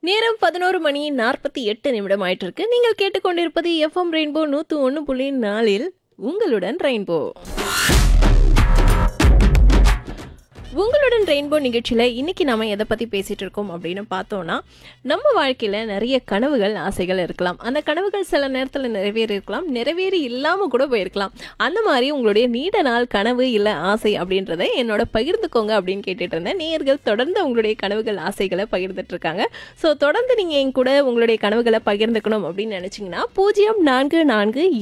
நேரம் பதினோரு மணி நாற்பத்தி எட்டு நிமிடம் ஆயிட்டு இருக்கு நீங்கள் கேட்டுக்கொண்டிருப்பது எஃப்எம் ரெயின்போ நூத்து ஒன்று புள்ளி நாலில் உங்களுடன் ரெயின்போ உங்களுடன் ரெயின்போ நிகழ்ச்சியில் இன்னைக்கு நாம எதை பற்றி பேசிட்டு இருக்கோம் அப்படின்னு பார்த்தோம்னா நம்ம வாழ்க்கையில் நிறைய கனவுகள் ஆசைகள் இருக்கலாம் அந்த கனவுகள் சில நேரத்தில் நிறைவேறி இருக்கலாம் நிறைவேறி இல்லாமல் கூட போயிருக்கலாம் அந்த மாதிரி உங்களுடைய நீண்ட நாள் கனவு இல்லை ஆசை அப்படின்றத என்னோட பகிர்ந்துக்கோங்க அப்படின்னு கேட்டுட்டு இருந்தேன் நேயர்கள் தொடர்ந்து உங்களுடைய கனவுகள் ஆசைகளை பகிர்ந்துட்டு இருக்காங்க ஸோ தொடர்ந்து நீங்கள் என் கூட உங்களுடைய கனவுகளை பகிர்ந்துக்கணும் அப்படின்னு நினச்சிங்கன்னா பூஜ்ஜியம் நான்கு நான்கு